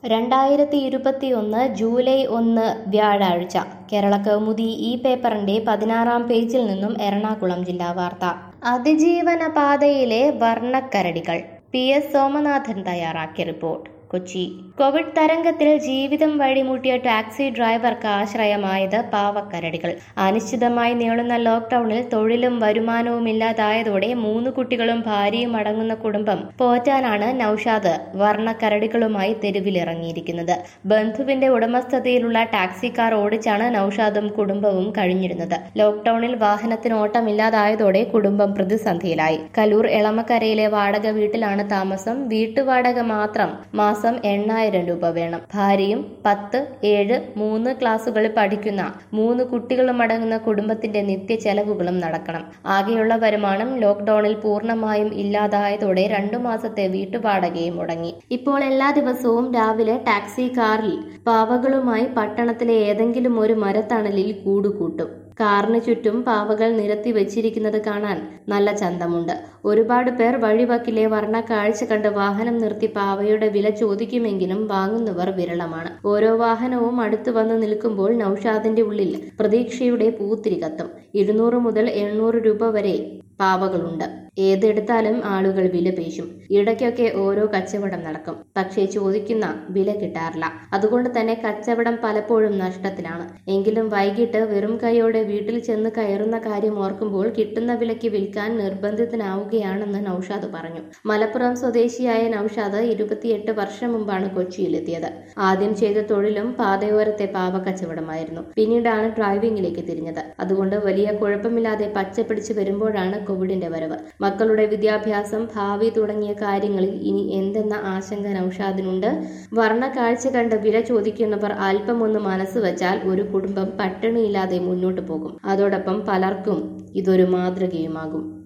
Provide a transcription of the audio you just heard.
രണ്ടായിരത്തി ഇരുപത്തിയൊന്ന് ജൂലൈ ഒന്ന് വ്യാഴാഴ്ച കേരള കൗമുദി ഈ പേപ്പറിന്റെ പതിനാറാം പേജിൽ നിന്നും എറണാകുളം ജില്ലാ വാർത്ത അതിജീവന പാതയിലെ വർണ്ണക്കരടികൾ പി എസ് സോമനാഥൻ തയ്യാറാക്കിയ റിപ്പോർട്ട് കൊച്ചി കോവിഡ് തരംഗത്തിൽ ജീവിതം വഴിമുട്ടിയ ടാക്സി ഡ്രൈവർക്ക് ആശ്രയമായത് പാവക്കരടികൾ അനിശ്ചിതമായി നീളുന്ന ലോക്ക്ഡൌണിൽ തൊഴിലും വരുമാനവും ഇല്ലാതായതോടെ മൂന്ന് കുട്ടികളും ഭാര്യയും അടങ്ങുന്ന കുടുംബം പോറ്റാനാണ് നൌഷാദ് വർണ്ണക്കരടികളുമായി തെരുവിലിറങ്ങിയിരിക്കുന്നത് ബന്ധുവിന്റെ ഉടമസ്ഥതയിലുള്ള ടാക്സി കാർ ഓടിച്ചാണ് നൌഷാദും കുടുംബവും കഴിഞ്ഞിരുന്നത് ലോക്ക്ഡൌണിൽ വാഹനത്തിന് ഓട്ടമില്ലാതായതോടെ കുടുംബം പ്രതിസന്ധിയിലായി കലൂർ എളമക്കരയിലെ വാടക വീട്ടിലാണ് താമസം വീട്ടുവാടക മാത്രം മാസം എണ്ണായിരം രൂപ വേണം ഭാര്യയും പത്ത് ഏഴ് മൂന്ന് ക്ലാസുകളിൽ പഠിക്കുന്ന മൂന്ന് കുട്ടികളും അടങ്ങുന്ന കുടുംബത്തിന്റെ നിത്യ ചെലവുകളും നടക്കണം ആകെയുള്ള വരുമാനം ലോക്ക്ഡൌണിൽ പൂർണ്ണമായും ഇല്ലാതായതോടെ രണ്ടു മാസത്തെ വീട്ടുവാടകയും മുടങ്ങി ഇപ്പോൾ എല്ലാ ദിവസവും രാവിലെ ടാക്സി കാറിൽ പാവകളുമായി പട്ടണത്തിലെ ഏതെങ്കിലും ഒരു മരത്തണലിൽ കൂടുകൂട്ടും കാറിന് ചുറ്റും പാവകൾ നിരത്തി വെച്ചിരിക്കുന്നത് കാണാൻ നല്ല ചന്തമുണ്ട് ഒരുപാട് പേർ വഴിവക്കിലെ വർണ്ണ കാഴ്ച കണ്ട് വാഹനം നിർത്തി പാവയുടെ വില ചോദിക്കുമെങ്കിലും വാങ്ങുന്നവർ വിരളമാണ് ഓരോ വാഹനവും അടുത്തു വന്ന് നിൽക്കുമ്പോൾ നൌഷാദിന്റെ ഉള്ളിൽ പ്രതീക്ഷയുടെ പൂത്തിരി കത്തും ഇരുന്നൂറ് മുതൽ എണ്ണൂറ് രൂപ വരെ പാവകളുണ്ട് ഏതെടുത്താലും ആളുകൾ വില പേശും ഇടയ്ക്കൊക്കെ ഓരോ കച്ചവടം നടക്കും പക്ഷേ ചോദിക്കുന്ന വില കിട്ടാറില്ല അതുകൊണ്ട് തന്നെ കച്ചവടം പലപ്പോഴും നഷ്ടത്തിലാണ് എങ്കിലും വൈകിട്ട് വെറും കൈയോടെ വീട്ടിൽ ചെന്ന് കയറുന്ന കാര്യം ഓർക്കുമ്പോൾ കിട്ടുന്ന വിലയ്ക്ക് വിൽക്കാൻ നിർബന്ധിതനാവുകയാണെന്ന് നൌഷാദ് പറഞ്ഞു മലപ്പുറം സ്വദേശിയായ നൌഷാദ് ഇരുപത്തിയെട്ട് വർഷം മുമ്പാണ് കൊച്ചിയിലെത്തിയത് ആദ്യം ചെയ്ത തൊഴിലും പാതയോരത്തെ പാവക്കച്ചവടമായിരുന്നു പിന്നീടാണ് ഡ്രൈവിംഗിലേക്ക് തിരിഞ്ഞത് അതുകൊണ്ട് വലിയ കുഴപ്പമില്ലാതെ പച്ചപ്പിടിച്ച് വരുമ്പോഴാണ് കോവിഡിന്റെ വരവ് മക്കളുടെ വിദ്യാഭ്യാസം ഭാവി തുടങ്ങിയ കാര്യങ്ങളിൽ ഇനി എന്തെന്ന ആശങ്ക നൌഷാദിനുണ്ട് വർണ്ണ കാഴ്ച കണ്ട് വില ചോദിക്കുന്നവർ അല്പമൊന്ന് മനസ്സ് വച്ചാൽ ഒരു കുടുംബം പട്ടിണിയില്ലാതെ മുന്നോട്ടു പോകും അതോടൊപ്പം പലർക്കും ഇതൊരു മാതൃകയുമാകും